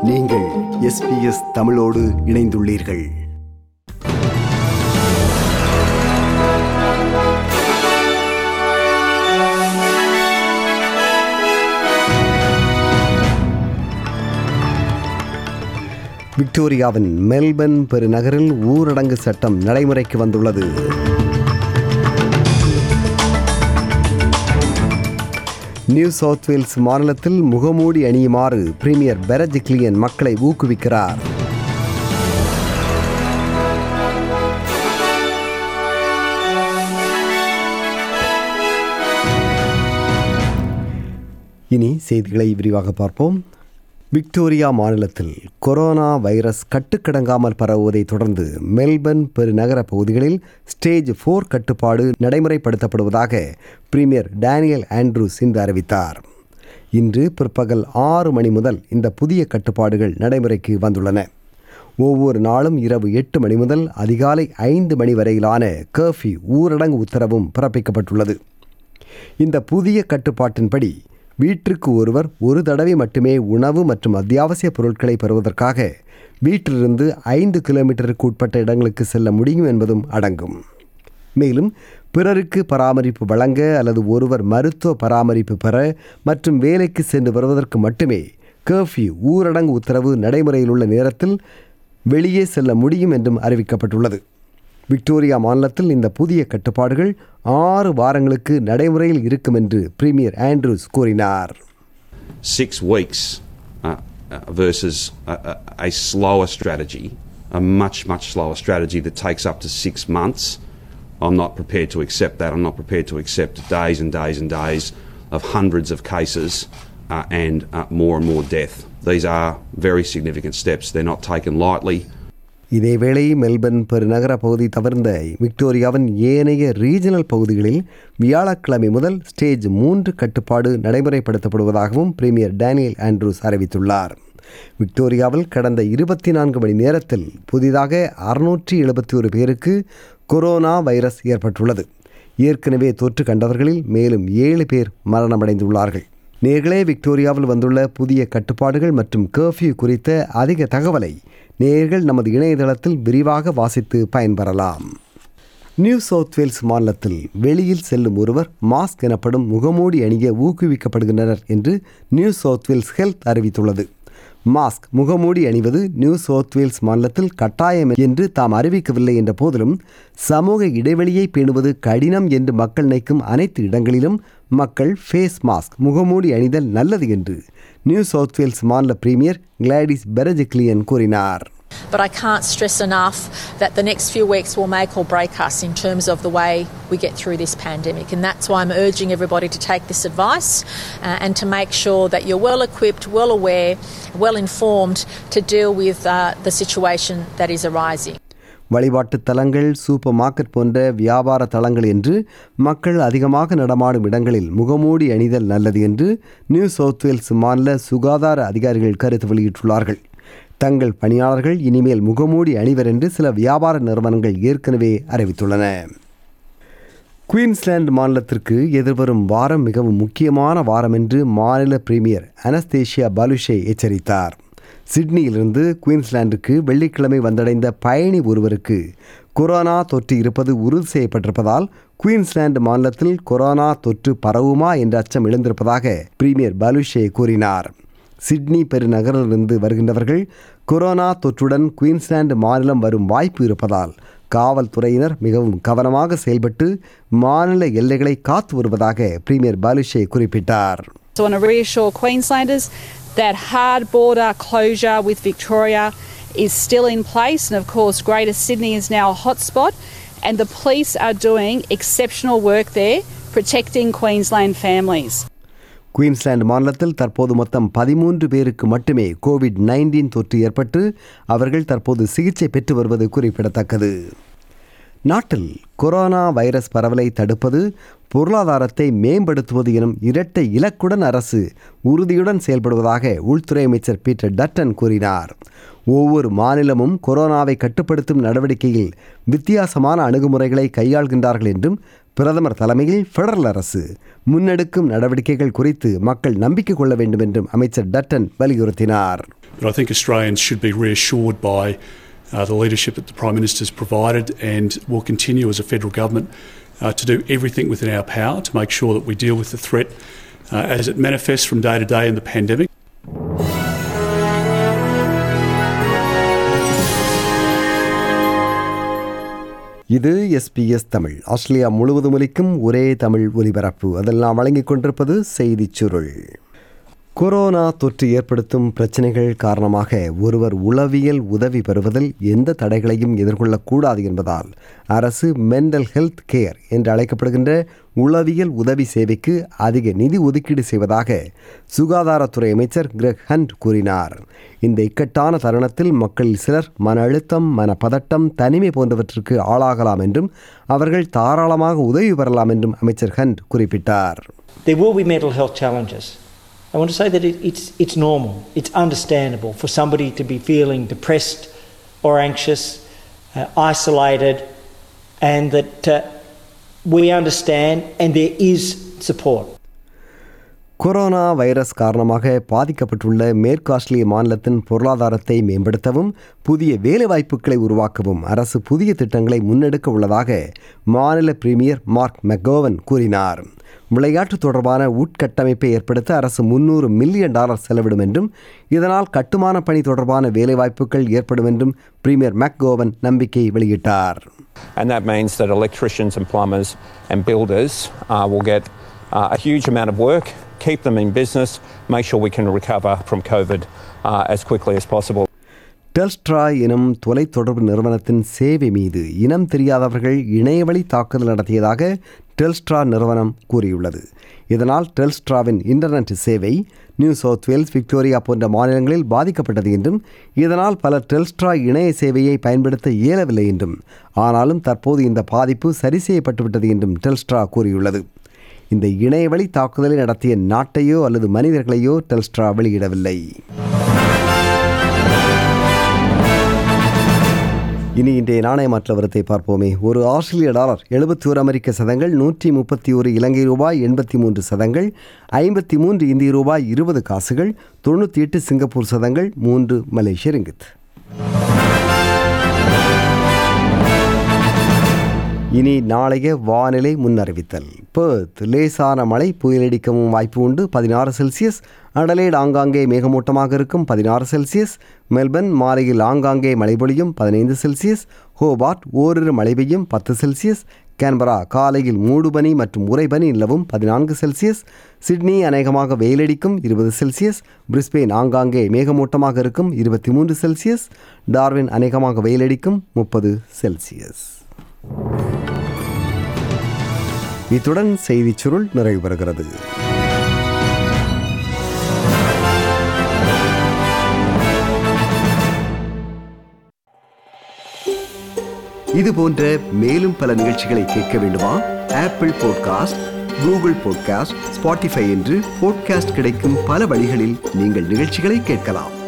நீங்கள் எஸ்பிஎஸ் தமிழோடு இணைந்துள்ளீர்கள் விக்டோரியாவின் மெல்பர்ன் பெருநகரில் ஊரடங்கு சட்டம் நடைமுறைக்கு வந்துள்ளது நியூ சவுத் வேல்ஸ் மாநிலத்தில் முகமூடி அணியுமாறு பிரீமியர் பெரஜிக்லியன் மக்களை ஊக்குவிக்கிறார் இனி செய்திகளை விரிவாக பார்ப்போம் விக்டோரியா மாநிலத்தில் கொரோனா வைரஸ் கட்டுக்கடங்காமல் பரவுவதை தொடர்ந்து மெல்பர்ன் பெருநகர பகுதிகளில் ஸ்டேஜ் ஃபோர் கட்டுப்பாடு நடைமுறைப்படுத்தப்படுவதாக பிரீமியர் டேனியல் ஆண்ட்ரூஸ் இன்று அறிவித்தார் இன்று பிற்பகல் ஆறு மணி முதல் இந்த புதிய கட்டுப்பாடுகள் நடைமுறைக்கு வந்துள்ளன ஒவ்வொரு நாளும் இரவு எட்டு மணி முதல் அதிகாலை ஐந்து மணி வரையிலான கர்ஃப்யூ ஊரடங்கு உத்தரவும் பிறப்பிக்கப்பட்டுள்ளது இந்த புதிய கட்டுப்பாட்டின்படி வீட்டிற்கு ஒருவர் ஒரு தடவை மட்டுமே உணவு மற்றும் அத்தியாவசிய பொருட்களை பெறுவதற்காக வீட்டிலிருந்து ஐந்து கிலோமீட்டருக்கு உட்பட்ட இடங்களுக்கு செல்ல முடியும் என்பதும் அடங்கும் மேலும் பிறருக்கு பராமரிப்பு வழங்க அல்லது ஒருவர் மருத்துவ பராமரிப்பு பெற மற்றும் வேலைக்கு சென்று வருவதற்கு மட்டுமே கர்ஃப்யூ ஊரடங்கு உத்தரவு நடைமுறையில் உள்ள நேரத்தில் வெளியே செல்ல முடியும் என்றும் அறிவிக்கப்பட்டுள்ளது விக்டோரியா மாநிலத்தில் இந்த புதிய கட்டுப்பாடுகள் ஆறு வாரங்களுக்கு நடைமுறையில் இருக்கும் என்று பிரீமியர் ஆண்ட்ரூஸ் கூறினார் six weeks uh, uh, versus a, a, a slower strategy, a much, much slower strategy that takes up to six months. I'm not prepared to accept that. I'm not prepared to accept days and days and days of hundreds of cases uh, and uh, more and more death. These are very significant steps. They're not taken lightly. இதேவேளை Melbourne பெருநகர பகுதி தவிர்ந்த விக்டோரியாவின் ஏனைய regional பகுதிகளில் வியாழக்கிழமை முதல் stage மூன்று கட்டுப்பாடு நடைமுறைப்படுத்தப்படுவதாகவும் பிரீமியர் டேனியல் ஆண்ட்ரூஸ் அறிவித்துள்ளார் விக்டோரியாவில் கடந்த இருபத்தி நான்கு மணி நேரத்தில் புதிதாக அறுநூற்றி எழுபத்தி ஒரு பேருக்கு கொரோனா வைரஸ் ஏற்பட்டுள்ளது ஏற்கனவே தொற்று கண்டவர்களில் மேலும் ஏழு பேர் மரணமடைந்துள்ளார்கள் நேர்களே விக்டோரியாவில் வந்துள்ள புதிய கட்டுப்பாடுகள் மற்றும் கர்ஃப்யூ குறித்த அதிக தகவலை நேர்கள் நமது இணையதளத்தில் விரிவாக வாசித்து பயன்பெறலாம் நியூ சவுத் வேல்ஸ் மாநிலத்தில் வெளியில் செல்லும் ஒருவர் மாஸ்க் எனப்படும் முகமூடி அணிய ஊக்குவிக்கப்படுகின்றனர் என்று நியூ சவுத் வேல்ஸ் ஹெல்த் அறிவித்துள்ளது மாஸ்க் முகமூடி அணிவது நியூ சவுத் வேல்ஸ் மாநிலத்தில் கட்டாயம் என்று தாம் அறிவிக்கவில்லை என்ற போதிலும் சமூக இடைவெளியை பேணுவது கடினம் என்று மக்கள் நினைக்கும் அனைத்து இடங்களிலும் மக்கள் ஃபேஸ் மாஸ்க் முகமூடி அணிதல் நல்லது என்று நியூ சவுத் வேல்ஸ் மாநில பிரீமியர் கிளாடிஸ் பெரஜிக்லியன் கூறினார் But I can't stress enough that the next few weeks will make or break us in terms of the way we get through this pandemic. And that's why I'm urging everybody to take this advice uh, and to make sure that you're well equipped, well aware, well informed to deal with uh, the situation that is arising. வழிபாட்டு தலங்கள் super market போன்ற வியாபார தலங்கள் என்று மக்கள் அதிகமாக நடமாடும் இடங்களில் முகமூடி அணிதல் நல்லது என்று நியூ சவுத் வேல்ஸ் மாநில சுகாதார அதிகாரிகள் கருத்து வெளியிட்டுள்ளார்கள் தங்கள் பணியாளர்கள் இனிமேல் முகமூடி அணிவர் என்று சில வியாபார நிறுவனங்கள் ஏற்கனவே அறிவித்துள்ளன குயின்ஸ்லாந்து மாநிலத்திற்கு எதிர்வரும் வாரம் மிகவும் முக்கியமான வாரம் என்று மாநில பிரீமியர் அனஸ்தேஷியா பாலுஷே எச்சரித்தார் சிட்னியிலிருந்து குயின்ஸ்லாந்துக்கு வெள்ளிக்கிழமை வந்தடைந்த பயணி ஒருவருக்கு கொரோனா தொற்று இருப்பது உறுதி செய்யப்பட்டிருப்பதால் குயின்ஸ்லாந்து மாநிலத்தில் கொரோனா தொற்று பரவுமா என்ற அச்சம் எழுந்திருப்பதாக பிரீமியர் பாலுஷே கூறினார் சிட்னி பெருநகரிலிருந்து வருகின்றவர்கள் கொரோனா தொற்றுடன் குயின்ஸ்லாந்து மாநிலம் வரும் வாய்ப்பு இருப்பதால் காவல்துறையினர் மிகவும் கவனமாக செயல்பட்டு மாநில எல்லைகளை காத்து வருவதாக பிரீமியர் பாலுஷே குறிப்பிட்டார் So I want to reassure Queenslanders that hard border closure with Victoria is still in place, and of course, Greater Sydney is now a hotspot, and the police are doing exceptional work there protecting Queensland families. Queensland மாநிலத்தில் தற்போது மொத்தம் பதிமூன்று பேருக்கு மட்டுமே Covid nineteen தொற்று ஏற்பட்டு அவர்கள் தற்போது சிகிச்சை பெற்று வருவது குறிப்பிடத்தக்கது நாட்டில் கொரோனா வைரஸ் பரவலை தடுப்பது பொருளாதாரத்தை மேம்படுத்துவது எனும் இரட்டை இலக்குடன் அரசு உறுதியுடன் செயல்படுவதாக உள்துறை அமைச்சர் பீட்டர் டட்டன் கூறினார் ஒவ்வொரு மாநிலமும் கொரோனாவை கட்டுப்படுத்தும் நடவடிக்கையில் வித்தியாசமான அணுகுமுறைகளை கையாள்கின்றார்கள் என்றும் பிரதமர் தலைமையில் ஃபெடரல் அரசு முன்னெடுக்கும் நடவடிக்கைகள் குறித்து மக்கள் நம்பிக்கை கொள்ள வேண்டும் என்றும் அமைச்சர் டட்டன் வலியுறுத்தினார் But I think Australians should be reassured by uh, the leadership that the Prime Minister's provided and will continue as a federal government uh, to do everything within our power to make sure that we deal with the threat uh, as it manifests from day to day in the pandemic. இது SBS Tamil Australia முழுவதும் ஒலிக்கும் ஒரே தமிழ் ஒலிபரப்பு அதெல்லாம் வழங்கிக் கொண்டிருப்பது செய்திச் சுருள் கொரோனா தொற்று ஏற்படுத்தும் பிரச்சனைகள் காரணமாக ஒருவர் உளவியல் உதவி பெறுவதில் எந்த தடைகளையும் எதிர்கொள்ளக்கூடாது என்பதால் அரசு மென்டல் ஹெல்த் கேர் என்று அழைக்கப்படுகின்ற உளவியல் உதவி சேவைக்கு அதிக நிதி ஒதுக்கீடு செய்வதாக சுகாதாரத்துறை அமைச்சர் கிரெக் ஹண்ட் கூறினார் இந்த இக்கட்டான தருணத்தில் மக்களில் சிலர் மன அழுத்தம் மனப்பதட்டம் தனிமை போன்றவற்றிற்கு ஆளாகலாம் என்றும் அவர்கள் தாராளமாக உதவி பெறலாம் என்றும் அமைச்சர் ஹண்ட் குறிப்பிட்டார் There will be mental health challenges. I want to say that it, it's, it's normal, it's understandable for somebody to be feeling depressed or anxious, uh, isolated, and that uh, we understand and there is support. Corona virus காரணமாக பாதிக்கப்பட்டுள்ள மேற்கு ஆஸ்திரேலிய மாநிலத்தின் பொருளாதாரத்தை மேம்படுத்தவும் புதிய வேலைவாய்ப்புகளை உருவாக்கவும் அரசு புதிய திட்டங்களை முன்னெடுக்க உள்ளதாக மாநில பிரீமியர் மார்க் மெக்கோவன் கூறினார் விளையாட்டு தொடர்பான உட்கட்டமைப்பை ஏற்படுத்த அரசு முன்னூறு மில்லியன் டாலர் செலவிடும் என்றும் இதனால் கட்டுமான பணி தொடர்பான வேலைவாய்ப்புகள் ஏற்படும் என்றும் பிரீமியர் மெக்கோவன் நம்பிக்கை வெளியிட்டார் and that means that electricians and plumbers and builders uh, will get uh, a huge amount of work, keep them in business, make sure we can recover from COVID uh, as quickly as possible. Telstra எனும் தொலைத்தொடர்பு நிறுவனத்தின் சேவை மீது இனம் தெரியாதவர்கள் இணையவழி தாக்குதல் நடத்தியதாக டெல்ஸ்ட்ரா நிறுவனம் கூறியுள்ளது இதனால் டெல்ஸ்ட்ராவின் இன்டர்நெட் சேவை நியூ சவுத் வேல்ஸ் விக்டோரியா போன்ற மாநிலங்களில் பாதிக்கப்பட்டது என்றும் இதனால் பலர் டெல்ஸ்ட்ரா இணைய சேவையை பயன்படுத்த இயலவில்லை என்றும் ஆனாலும் தற்போது இந்த பாதிப்பு சரி செய்யப்பட்டுவிட்டது என்றும் டெல்ஸ்ட்ரா கூறியுள்ளது இந்த இணையவழி தாக்குதலை நடத்திய நாட்டையோ அல்லது மனிதர்களையோ டெல்ஸ்ட்ரா வெளியிடவில்லை இனி இன்றைய நாணய மாற்ற வரத்தை பார்ப்போமே ஒரு ஆஸ்திரேலிய டாலர் எழுபத்தி ஒரு அமெரிக்க சதங்கள் நூற்றி முப்பத்தி ஒரு இலங்கை ரூபாய் எண்பத்தி மூன்று சதங்கள் ஐம்பத்தி மூன்று இந்திய ரூபாய் இருபது காசுகள் தொண்ணூற்றி எட்டு சிங்கப்பூர் சதங்கள் மூன்று மலேசிய ரிங்கித் இனி நாளைய வானிலை முன்னறிவித்தல் பேர்த் லேசான மழை புயலடிக்கவும் வாய்ப்பு உண்டு பதினாறு செல்சியஸ் அடலேட் ஆங்காங்கே மேகமூட்டமாக இருக்கும் பதினாறு செல்சியஸ் மெல்பர்ன் மாலையில் ஆங்காங்கே மழை பொழியும் பதினைந்து செல்சியஸ் ஹோபார்ட் ஓரிரு மழை பெய்யும் பத்து செல்சியஸ் கேன்பரா காலையில் மூடுபனி மற்றும் உறைபனி நிலவும் பதினான்கு செல்சியஸ் சிட்னி அநேகமாக வெயிலடிக்கும் இருபது செல்சியஸ் பிரிஸ்பெயின் ஆங்காங்கே மேகமூட்டமாக இருக்கும் இருபத்தி மூன்று செல்சியஸ் டார்வின் அநேகமாக வெயிலடிக்கும் முப்பது செல்சியஸ் இத்துடன் செய்திச் சுருள் நிறைவு பெறுகிறது இது போன்ற மேலும் பல நிகழ்ச்சிகளை கேட்க வேண்டுமா Apple podcast Google podcast Spotify என்று பாட்காஸ்ட் கிடைக்கும் பல வழிகளில் நீங்கள் நிகழ்ச்சிகளை கேட்கலாம்